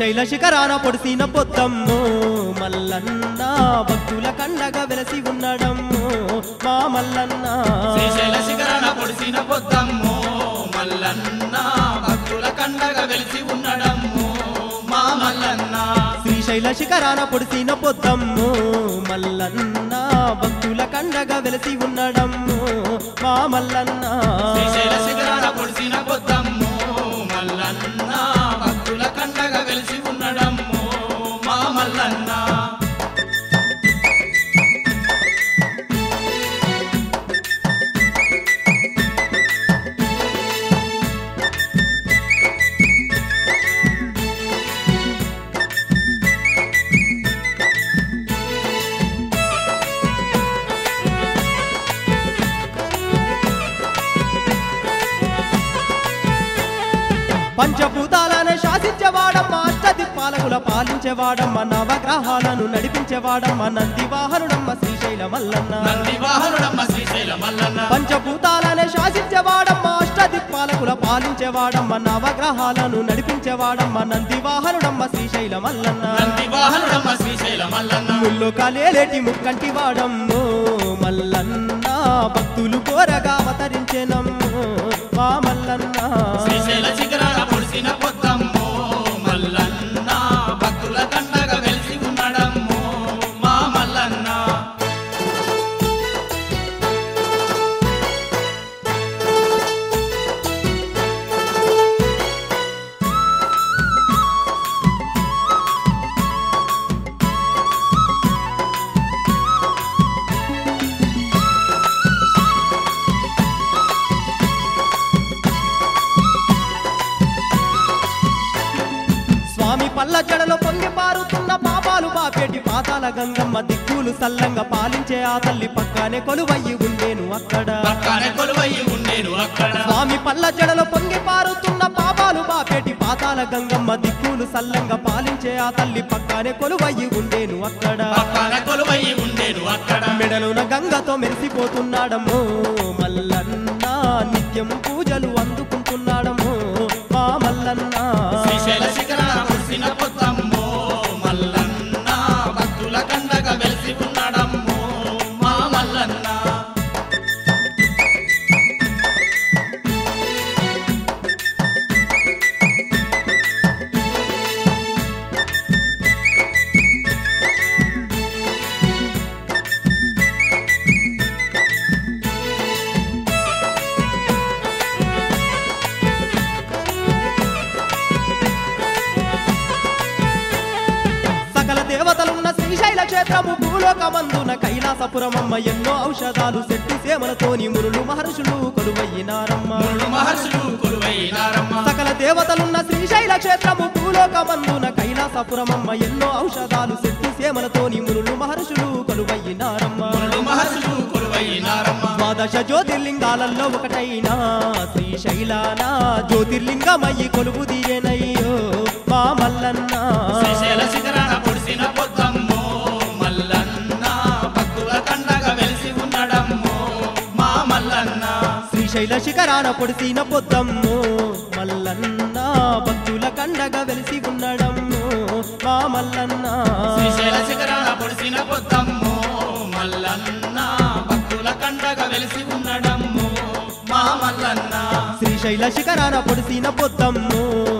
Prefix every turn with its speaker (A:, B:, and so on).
A: శ్రీశైల శిఖరాన పొడిసిన పొద్దమ్ము మల్లన్న భక్తుల కండగా వెలసి ఉన్నాడమ్ము మా మల్లన్న
B: శ్రీశైల శిఖరాన పొడిసిన పొద్దమ్మో మల్లన్న భక్తుల కండగా వెలిసి ఉండడమ్మో మా మల్లన్న
A: శ్రీశైల శిఖరాన పొడిసిన పొద్దమ్ము మల్లన్న భక్తుల కండగా వెలసి ఉన్నాడమ్ము మా మల్లన్న
B: శ్రీశైల శిఖరాన పొడిసిన పొద్దమ్మో మల్లన్న భక్తుల కండగా వెలిసి ఉండడమ్మో మా మల్లన్న
A: పంచభూతాలను శాసించేవాడమ్మ అష్టదిక్పాలకుల పాలించేవాడమ్మ నవగ్రహాలను నడిపించేవాడమ్మ నంది వాహనుడమ్మ శ్రీశైల మల్లన్న
B: నంది వాహనుడమ్మ శ్రీశైల మల్లన్న
A: పంచభూతాలను శాసించేవాడమ్మ అష్టదిక్పాలకుల పాలించేవాడమ్మ నవగ్రహాలను నడిపించేవాడమ్మ నంది వాహనుడమ్మ శ్రీశైల మల్లన్న
B: నంది వాహనుడమ్మ శ్రీశైల మల్లన్న
A: ముల్లో కాలేలేటి ముక్కంటి వాడమ్ము మల్లన్న భక్తులు కోరగా అవతరించెనమ్ము మా మల్లన్న
B: శ్రీశైల శిఖరాన పొడిసిన పొద్దమ్మో మల్లన్న భక్తుల కండగా వెలిసి ఉండడమ్మో మా మల్లన్న
A: స్వామి పల్ల జడలో పొంగి పారుతున్న పాపాలు బాపేటి పాతాల గంగమ్మ దిక్కులు సల్లంగా పాలించే ఆ తల్లి పక్కనే కొలువయ్యి ఉండేను అక్కడ
B: పక్కనే కొలువయ్యి ఉండేను అక్కడ
A: స్వామి పల్ల జడలో పొంగి పారుతున్న పాపాలు బాపేటి పాతాల గంగమ్మ దిక్కులు సల్లంగా పాలించే ఆ తల్లి పక్కనే కొలువయ్యి ఉండేను అక్కడ
B: పక్కన కొలువయ్యి ఉండేను అక్కడ
A: మెడలోన గంగతో మెరిసిపోతున్నాడము మల్లన్న నిత్యం పూజలు అందుకుంటున్నాడము మా మల్లన్న
B: శ్రీశైల శిఖరాన పొడిసిన పొద్దమ్మో మల్లన్న భక్తుల కండగా వెలిసి ఉండడమ్మో మా మల్లన్న
A: సకల దేవతలున్న శ్రీశైల క్షేత్రము భూలోకమందున కైలాసపురమమ్మ ఎన్నో ఔషధాలు శక్తి సేమలతోని మునులు మహర్షులు కొలువయ్యినారమ్మ
B: మునులు మహర్షులు కొలువైనారమ్మ
A: సకల దేవతలున్న శ్రీశైల క్షేత్రము భూలోకమందున కైలాసపురమమ్మ ఎన్నో ఔషధాలు శక్తి సేమలతోని మునులు మహర్షులు కొలువయ్యినారమ్మ
B: మునులు మహర్షులు కొలువైనారమ్మ
A: ద్వాదశ జ్యోతిర్లింగాలలో ఒకటైన శ్రీశైలాన జ్యోతిర్లింగమయ్యి కొలువు తీరేనయ్యో మా మల్లన్న
B: శ్రీశైల శిఖరాన పొడిసిన పొద్దమ్మో మల్లన్న భక్తుల కండగా వెలిసి ఉండడమ్మో మా మల్లన్న
A: శ్రీశైల శిఖరాన పొడిసిన పొద్దమ్ము మల్లన్న భక్తుల కండగా వెలిసి ఉండడమ్ము మా మల్లన్న
B: శ్రీశైల శిఖరాన పొడిసిన పొద్దమ్మో మల్లన్న భక్తుల కండగా వెలిసి ఉండడమ్మో మా మల్లన్న
A: శ్రీశైల శిఖరాన పొడిసిన పొద్దమ్ము